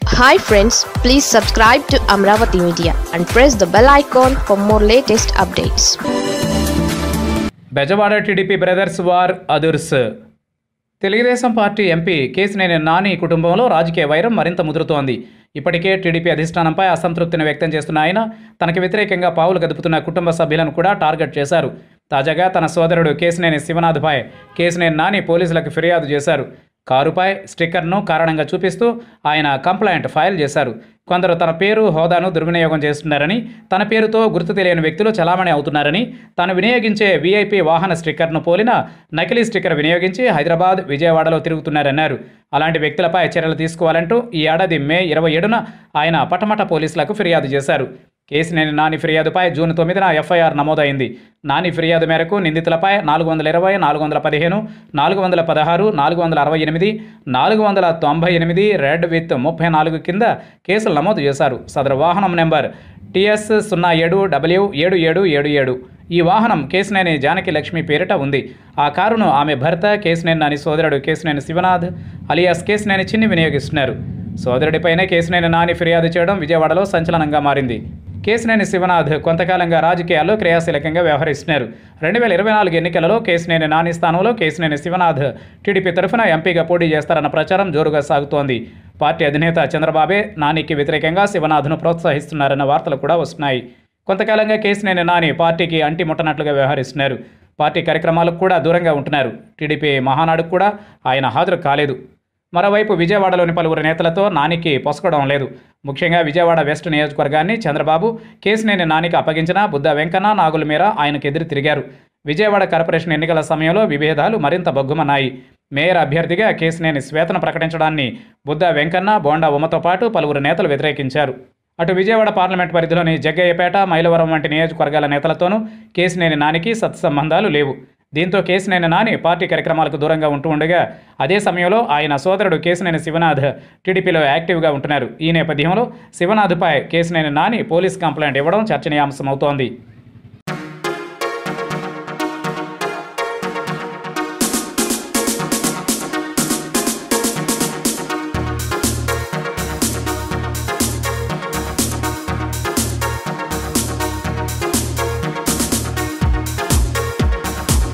hi friends please subscribe to Amaravati media and press the bell icon for more latest updates Bezawada TDP brothers war అదుర్స్ Telugu Desam party MP Kesineni Nani కుటుంబంలో రాజకీయ వైరం మరింత ముదురుతోంది ఇప్పటికే TDP అధిష్టానంపై అసంతృప్తిని వ్యక్తం చేస్తున్న ఆయన తనకు వ్యతిరేకంగా పావులు కదుపుతున్న కుటుంబ సభ్యులను కూడా టార్గెట్ చేశారు తాజాగా తన సోదరుడు కేసినేని శివనాథ్పై కేసినేని నాని పోలీసులకు ఫిర్యాదు చేశారు కారుపై స్టిక్కర్ను కారణంగా చూపిస్తూ ఆయన కంప్లైంట్ ఫైల్ చేశారు కొందరు తన పేరు హోదాను దుర్వినియోగం చేస్తున్నారని తన పేరుతో గుర్తు తెలియని వ్యక్తులు చలామణి అవుతున్నారని తాను వినియోగించే వీఐపీ వాహన స్టిక్కర్ను పోలిన నకిలీ స్టిక్కర్ వినియోగించి హైదరాబాద్ విజయవాడలో తిరుగుతున్నారన్నారు అలాంటి వ్యక్తులపై చర్యలు తీసుకోవాలంటూ ఈ ఏడాది మే ఇరవై ఏడున ఆయన పటమట పోలీసులకు ఫిర్యాదు చేశారు కేసినేని నాని ఫిర్యాదుపై జూన్ తొమ్మిదిన ఎఫ్ఐఆర్ నమోదైంది నాని ఫిర్యాదు మేరకు నిందితులపై నాలుగు వందల ఇరవై నాలుగు వందల పదిహేను నాలుగు వందల పదహారు నాలుగు వందల అరవై ఎనిమిది నాలుగు వందల తొంభై ఎనిమిది రెడ్ విత్ ముప్పై నాలుగు కింద కేసులు నమోదు చేశారు సదరు వాహనం నెంబర్ టిఎస్ సున్నా ఏడు డబ్ల్యూ ఏడు ఏడు ఏడు ఏడు ఈ వాహనం కేసినేని జానకి లక్ష్మి పేరిట ఉంది ఆ కారును ఆమె భర్త కేసినేని నాని సోదరుడు కేసినేని శివనాథ్ అలియాస్ కేసినేని చిన్ని వినియోగిస్తున్నారు సోదరుడిపైనే కేసినేని నాని ఫిర్యాదు చేయడం విజయవాడలో సంచలనంగా మారింది కేసినేని శివనాథ్ కొంతకాలంగా రాజకీయాల్లో క్రియాశీలకంగా వ్యవహరిస్తున్నారు రెండు వేల ఇరవై నాలుగు ఎన్నికలలో కేసినేని నాని స్థానంలో కేసినేని శివనాథ్ టీడీపీ తరఫున ఎంపీగా పోటీ చేస్తారన్న ప్రచారం జోరుగా సాగుతోంది పార్టీ అధినేత చంద్రబాబే నానికి వ్యతిరేకంగా శివనాథ్ను ప్రోత్సహిస్తున్నారన్న వార్తలు కూడా వస్తున్నాయి కొంతకాలంగా కేసినేని నాని పార్టీకి అంటి ముట్టనట్లుగా వ్యవహరిస్తున్నారు పార్టీ కార్యక్రమాలకు కూడా దూరంగా ఉంటున్నారు టీడీపీ మహానాడుకు కూడా ఆయన హాజరు కాలేదు మరోవైపు విజయవాడలోని పలువురు నేతలతో నానికి పొసగడం లేదు ముఖ్యంగా విజయవాడ వెస్ట్ నియోజకవర్గాన్ని చంద్రబాబు కేసినేని నానికి అప్పగించిన బుద్ధ వెంకన్న నాగుల మీర ఆయనకు ఎదురు తిరిగారు విజయవాడ కార్పొరేషన్ ఎన్నికల సమయంలో విభేదాలు మరింత బొగ్గుమన్నాయి మేయర్ అభ్యర్థిగా కేసినేని శ్వేతను ప్రకటించడాన్ని బుద్ధ వెంకన్న బోండా ఉమ్మతో పాటు పలువురు నేతలు వ్యతిరేకించారు అటు విజయవాడ పార్లమెంట్ పరిధిలోని జగ్గయ్యపేట మైలవరం వంటి నియోజకవర్గాల నేతలతోనూ కేసినేని నానికి సత్సంబంధాలు లేవు దీంతో కేసినేని నాని పార్టీ కార్యక్రమాలకు దూరంగా ఉంటూ ఉండగా అదే సమయంలో ఆయన సోదరుడు కేసినేని శివనాథ్ టీడీపీలో యాక్టివ్గా ఉంటున్నారు ఈ నేపథ్యంలో శివనాథ్పై కేసినేని నాని పోలీస్ కంప్లైంట్ ఇవ్వడం చర్చనీయాంశమవుతోంది